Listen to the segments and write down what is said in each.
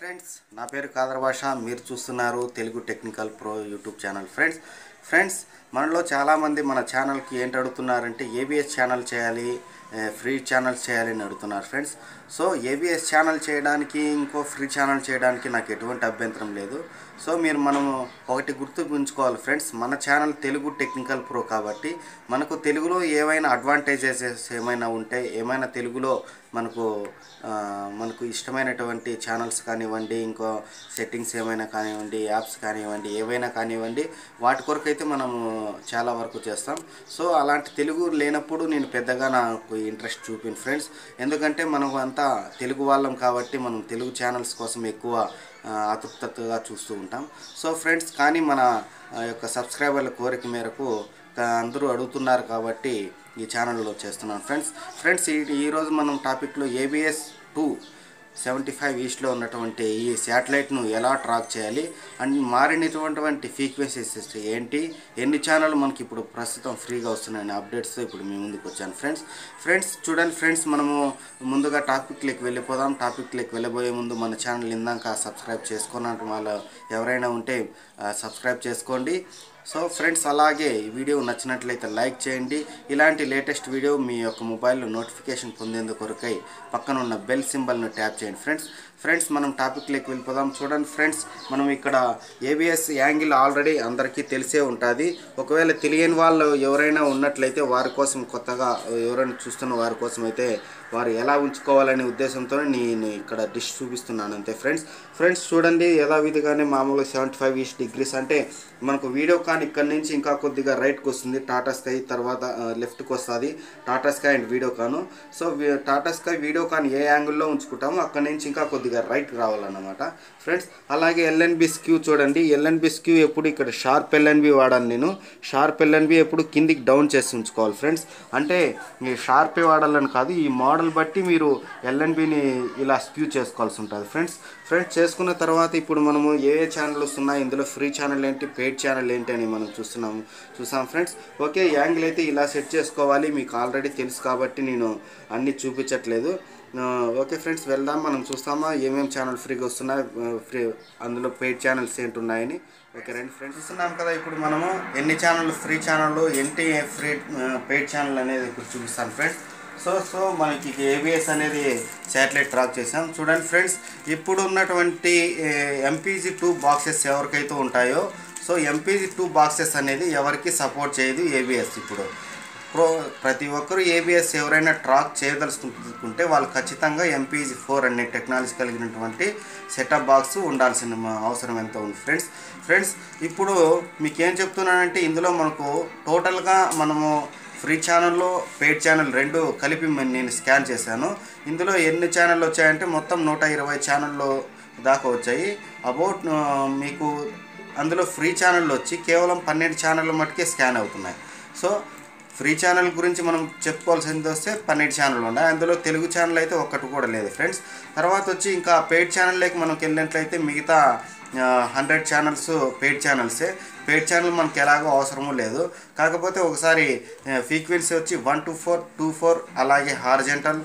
friends నా పేరు కాదర్ భాష మీరు చూస్తున్నారు Telugu technical pro YouTube channel friends friends మనలో చాలామంది మన ఛానల్కి ఏంటి అడుగుతున్నారంటే ఏబిఎస్ ఛానల్ చేయాలి ఏ, ఫ్రీ ఛానల్స్ చేయాలి అని అడుగుతున్నారు ఫ్రెండ్స్ సో ఏబిఎస్ ఛానల్ చేయడానికి ఇంకో ఫ్రీ ఛానల్ చేయడానికి నాకు ఎటువంటి అభ్యంతరం లేదు సో మీరు మనము ఒకటి గుర్తుంచుకోవాలి ఫ్రెండ్స్ మన ఛానల్ తెలుగు టెక్నికల్ ప్రో కాబట్టి మనకు తెలుగులో ఏమైనా అడ్వాంటేజెస్ ఏమైనా ఉంటే ఏమైనా తెలుగులో మనకు ఆ, మనకు ఇష్టమైనటువంటి ఛానల్స్ కానివ్వండి ఇంకో సెట్టింగ్స్ ఏమైనా కానివ్వండి యాప్స్ కానివ్వండి ఏవైనా కానివ్వండి వాటి కొరకు అయితే మనము చాలా వరకు చేస్తాం సో అలాంటి తెలుగు లేనప్పుడు నేను పెద్దగా నాకు ఇంట్రెస్ట్ చూపిన ఫ్రెండ్స్ ఎందుకంటే మనం అంతా తెలుగు వాళ్ళం కాబట్టి మనం తెలుగు ఛానల్స్ కోసం ఎక్కువ ఆ, ఆతృతగా చూస్తూ ఉంటాం సో ఫ్రెండ్స్ కానీ మన ఆ, యొక్క సబ్స్క్రైబర్ల కోరిక మేరకు ఆ, అందరూ అడుగుతున్నారు కాబట్టి ఈ ఛానల్లో చేస్తున్నాను ఫ్రెండ్స్ ఫ్రెండ్స్ ఈ ఈరోజు మనం టాపిక్లో ఏబిఎస్ టూ సెవెంటీ ఫైవ్ ఈస్ట్లో ఉన్నటువంటి ఈ శాటిలైట్ను ఎలా ట్రాక్ చేయాలి అండ్ మారినటువంటి ఫ్రీక్వెన్సీస్ ఏంటి ఎన్ని ఛానల్ మనకి ఇప్పుడు ప్రస్తుతం ఫ్రీగా వస్తున్నాయని అప్డేట్స్ ఇప్పుడు మీ ముందుకు వచ్చాను ఫ్రెండ్స్ ఫ్రెండ్స్ చూడండి ఫ్రెండ్స్ మనము ముందుగా టాపిక్లోకి వెళ్ళిపోదాం టాపిక్లోకి వెళ్ళబోయే ముందు మన ఛానల్ ఇందాక సబ్స్క్రైబ్ చేసుకున్న వాళ్ళు ఎవరైనా ఉంటే ఆ, సబ్స్క్రైబ్ చేసుకోండి సో ఫ్రెండ్స్ అలాగే ఈ వీడియో నచ్చినట్లయితే లైక్ చేయండి ఇలాంటి లేటెస్ట్ వీడియో మీ యొక్క మొబైల్లో నోటిఫికేషన్ పొందేందుకు కొరకై పక్కన ఉన్న బెల్ సింబల్ను ట్యాప్ చేయండి ఫ్రెండ్స్ ఫ్రెండ్స్ మనం టాపిక్లోకి వెళ్ళిపోదాం చూడండి ఫ్రెండ్స్ మనం ఇక్కడ ఏబిఎస్ యాంగిల్ ఆల్రెడీ అందరికీ తెలిసే ఉంటుంది ఒకవేళ తెలియని వాళ్ళు ఎవరైనా ఉన్నట్లయితే వారి కోసం కొత్తగా ఎవరైనా చూస్తున్న వారి కోసం అయితే వారు ఎలా ఉంచుకోవాలనే ఉద్దేశంతో నేను ఇక్కడ డిష్ చూపిస్తున్నాను అంతే ఫ్రెండ్స్ ఫ్రెండ్స్ చూడండి యథావిధిగానే మామూలుగా సెవెంటీ ఫైవ్ ఈస్ డిగ్రీస్ అంటే మనకు వీడియో కాన్ ఇక్కడ నుంచి ఇంకా కొద్దిగా రైట్కి వస్తుంది టాటా స్కై తర్వాత లెఫ్ట్కి వస్తుంది Tata sky and Videocon so వి- టాటా స్కై వీడియో కాన్ ఏ యాంగిల్లో ఉంచుకుంటామో అక్కడ నుంచి ఇంకా కొద్దిగా రైట్ రావాలన్నమాట ఫ్రెండ్స్ అలాగే ఎల్ఎన్బి స్క్యూ చూడండి ఎల్ఎన్బి స్క్యూ ఎప్పుడు ఇక్కడ షార్ప్ ఎల్ఎన్బి వాడాను నేను షార్ప్ ఎల్ఎన్బి ఎప్పుడు కిందికి డౌన్ చేసి ఉంచుకోవాలి ఫ్రెండ్స్ అంటే ఈ షార్పే వాడాలని కాదు ఈ మోడల్ బట్టి మీరు ఎల్ఎన్బిని ఇలా స్క్యూ చేసుకోవాల్సి ఉంటుంది ఫ్రెండ్స్ ఫ్రెండ్స్ చేసుకున్న తర్వాత ఇప్పుడు మనము ఏ ఏ ఛానల్స్ ఉన్నాయి ఇందులో ఫ్రీ ఛానల్ ఏంటి పెయిడ్ ఛానల్ ఏంటి అని మనం చూస్తున్నాము చూసాం ఫ్రెండ్స్ ఓకే యాంగిల్ అయితే ఇలా సెట్ చేసుకోవాలి మీకు ఆల్రెడీ తెలుసు కాబట్టి నేను అన్నీ చూపించట్లేదు ఆ, ఓకే ఫ్రెండ్స్ వెళ్దాం మనం చూస్తామా ఏమేమి ఛానల్ ఫ్రీగా వస్తున్నాయి ఆ, ఫ్రీ అందులో పెయిడ్ ఛానల్స్ ఏంటి ఉన్నాయని ఓకే రండి ఫ్రెండ్స్ చూస్తున్నాం కదా ఇప్పుడు మనము ఎన్ని ఛానల్ ఫ్రీ ఛానల్ ఏంటి ఫ్రీ పెయిడ్ ఛానల్ అనేది ఇప్పుడు చూపిస్తాను ఫ్రెండ్స్ సో సో మనకి ఏబిఎస్ అనేది శాటిలైట్ ట్రాక్ చేసాం చూడండి ఫ్రెండ్స్ ఇప్పుడు ఉన్నటువంటి ఎంపీజీ టూ బాక్సెస్ ఎవరికైతే ఉంటాయో సో ఎంపీజీ టూ బాక్సెస్ అనేది ఎవరికి సపోర్ట్ చేయదు ఏబిఎస్ ఇప్పుడు ప్రో ప్రతి ఒక్కరు ఏబిఎస్ ఎవరైనా ట్రాక్ చేయదలుచుకుంటే వాళ్ళు ఖచ్చితంగా ఎంపీజీ ఫోర్ అనే టెక్నాలజీ కలిగినటువంటి సెటప్ బాక్స్ ఉండాల్సిన మ- అవసరం ఎంత ఉంది ఫ్రెండ్స్ ఫ్రెండ్స్ ఇప్పుడు మీకు ఏం చెప్తున్నానంటే ఇందులో మనకు టోటల్గా మనము ఫ్రీ ఛానల్లో పెయిడ్ ఛానల్ రెండు కలిపి మ- నేను స్కాన్ చేశాను ఇందులో ఎన్ని ఛానళ్ళు వచ్చాయంటే మొత్తం నూట ఇరవై ఛానళ్ళు దాకా వచ్చాయి అబౌట్ ఆ, మీకు అందులో ఫ్రీ ఛానళ్ళు వచ్చి కేవలం పన్నెండు ఛానళ్ళ మట్టుకే స్కాన్ అవుతున్నాయి సో ఫ్రీ ఛానల్ గురించి మనం చెప్పుకోవాల్సింది వస్తే పన్నెండు ఛానల్ ఉన్నాయి అందులో తెలుగు ఛానల్ అయితే ఒక్కటి కూడా లేదు ఫ్రెండ్స్ తర్వాత వచ్చి ఇంకా పెయిడ్ ఛానల్లోకి మనకి వెళ్ళినట్లయితే మిగతా హండ్రెడ్ ఛానల్స్ పెయిడ్ ఛానల్సే పెయిడ్ ఛానల్ మనకి ఎలాగో అవసరము లేదు కాకపోతే ఒకసారి ఫ్రీక్వెన్సీ వచ్చి one two four two four అలాగే హార్జెంటల్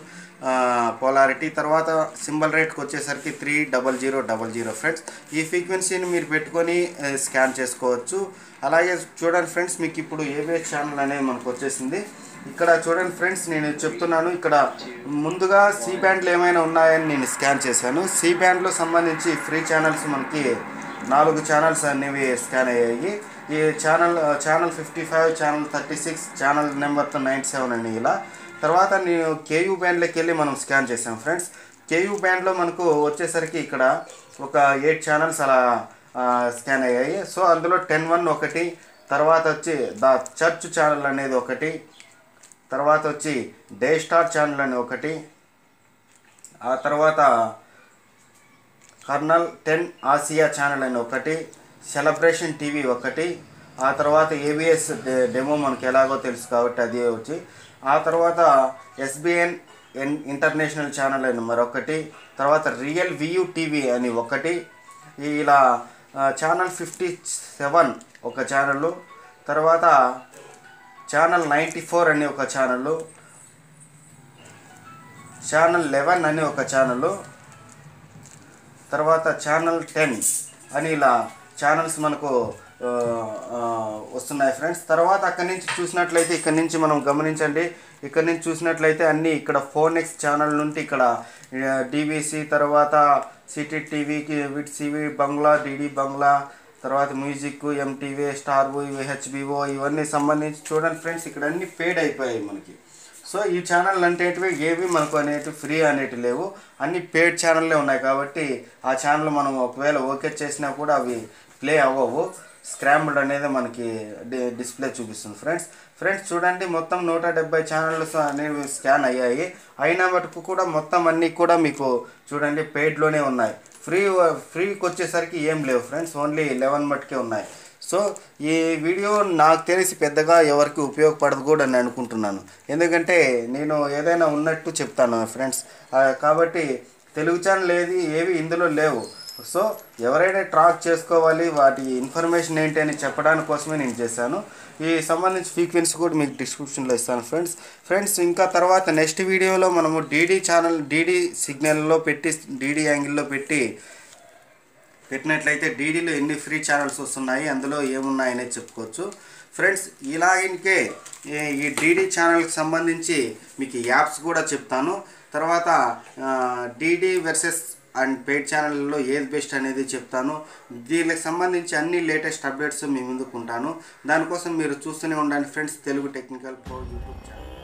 పోలారిటీ తర్వాత సింబల్ రేట్కి వచ్చేసరికి three double zero double zero friends ఈ ఫ్రీక్వెన్సీని మీరు పెట్టుకొని ఆ, స్కాన్ చేసుకోవచ్చు అలాగే చూడండి ఫ్రెండ్స్ మీకు ఇప్పుడు ఏబిఎస్ ఛానల్ అనేది మనకు వచ్చేసింది ఇక్కడ చూడండి ఫ్రెండ్స్ నేను చెప్తున్నాను ఇక్కడ ముందుగా సి బ్యాండ్లు ఏమైనా ఉన్నాయని నేను స్కాన్ చేశాను సి బ్యాండ్లో సంబంధించి ఫ్రీ ఛానల్స్ మనకి నాలుగు ఛానల్స్ అనేవి స్కాన్ అయ్యాయి ఈ channel channel fifty five channel thirty six channel నెంబర్తో నైంటీ సెవెన్ అని ఇలా తర్వాత నేను కేయూ బ్యాండ్లోకి వెళ్ళి మనం స్కాన్ చేసాం ఫ్రెండ్స్ కేయూ బ్యాండ్లో మనకు వచ్చేసరికి ఇక్కడ ఒక ఎయిట్ ఛానల్స్ అలా ఆ, స్కాన్ అయ్యాయి సో అందులో టెన్ వన్ ఒకటి తర్వాత వచ్చి ద చర్చ్ ఛానల్ అనేది ఒకటి తర్వాత వచ్చి డే స్టార్ ఛానల్ అని ఒకటి ఆ తర్వాత కర్నల్ టెన్ ఆసియా ఛానల్ అని ఒకటి సెలబ్రేషన్ టీవీ ఒకటి ఆ తర్వాత ఏబిఎస్ డెమో మనకి ఎలాగో తెలుసు కాబట్టి అది వచ్చి ఆ తర్వాత ఎస్బిఎన్ ఎన్ ఇంటర్నేషనల్ ఛానల్ అని మరొకటి తర్వాత రియల్ వియూ టీవీ అని ఒకటి ఈ ఇలా ఆ, ఛానల్ ఫిఫ్టీ సెవెన్ ఒక ఛానల్ తర్వాత ఛానల్ నైంటీ ఫోర్ అని ఒక ఛానల్ ఛానల్ లెవెన్ అని ఒక ఛానల్ తర్వాత ఛానల్ టెన్ అని ఇలా ఛానల్స్ మనకు ఆ, ఆ, వస్తున్నాయి ఫ్రెండ్స్ తర్వాత అక్కడి నుంచి చూసినట్లయితే ఇక్కడ నుంచి మనం గమనించండి ఇక్కడ నుంచి చూసినట్లయితే అన్నీ ఇక్కడ ఫోన్ ఎక్స్ ఛానల్ నుండి ఇక్కడ డీబీసీ తర్వాత సిటీ టీవీకి విట్ సివి బంగ్లా డిడి బంగ్లా తర్వాత music MTV star movie HBO ఇవన్నీ సంబంధించి చూడండి ఫ్రెండ్స్ ఇక్కడ అన్ని పేడ్ అయిపోయాయి మనకి సో ఈ ఛానల్ అంటేటివి ఏవి మనకు అనేటివి ఫ్రీ అనేటివి లేవు అన్ని పేడ్ ఛానల్లే ఉన్నాయి కాబట్టి ఆ ఛానల్ మనం ఒకవేళ ఓకే చేసినా కూడా అవి ప్లే అవ్వవు స్క్రాంబ్డ్ అనేది మనకి డి- డిస్ప్లే చూపిస్తుంది ఫ్రెండ్స్ ఫ్రెండ్స్ చూడండి మొత్తం నూట డెబ్బై ఛానల్స్ అనేవి స్కాన్ అయ్యాయి అయినా మటుకు కూడా మొత్తం అన్నీ కూడా మీకు చూడండి పెయిడ్లోనే ఉన్నాయి ఫ్రీ ఫ్రీకి వచ్చేసరికి ఏం లేవు ఫ్రెండ్స్ ఓన్లీ లెవెన్ మట్టుకే ఉన్నాయి సో ఈ వీడియో నాకు తెలిసి పెద్దగా ఎవరికి ఉపయోగపడదు కూడా అని అనుకుంటున్నాను ఎందుకంటే నేను ఏదైనా ఉన్నట్టు చెప్తాను ఫ్రెండ్స్ ఆ, కాబట్టి తెలుగు ఛానల్ ఏది ఏవి ఇందులో లేవు సో ఎవరైనా ట్రాక్ చేసుకోవాలి వాటి ఇన్ఫర్మేషన్ ఏంటి అని చెప్పడానికి కోసమే నేను చేశాను ఈ సంబంధించి ఫ్రీక్వెన్సీ కూడా మీకు డిస్క్రిప్షన్లో ఇస్తాను ఫ్రెండ్స్ ఫ్రెండ్స్ ఇంకా తర్వాత నెక్స్ట్ వీడియోలో మనము డీడీ ఛానల్ డీడీ సిగ్నల్లో పెట్టి డీడీ యాంగిల్లో పెట్టి పెట్టినట్లయితే డీడీలో ఎన్ని ఫ్రీ ఛానల్స్ వస్తున్నాయి అందులో ఏమున్నాయనేది చెప్పుకోవచ్చు ఫ్రెండ్స్ ఇలాగే ఈ డీడీ ఛానల్కి సంబంధించి మీకు యాప్స్ కూడా చెప్తాను తర్వాత డీడీ వర్సెస్ అండ్ పెయిడ్ ఛానల్లో ఏది బెస్ట్ అనేది చెప్తాను దీనికి సంబంధించి అన్ని లేటెస్ట్ అప్డేట్స్ మీ ముందుకు ఉంటాను దానికోసం మీరు చూస్తూనే ఉండండి friends Telugu technical pro YouTube channel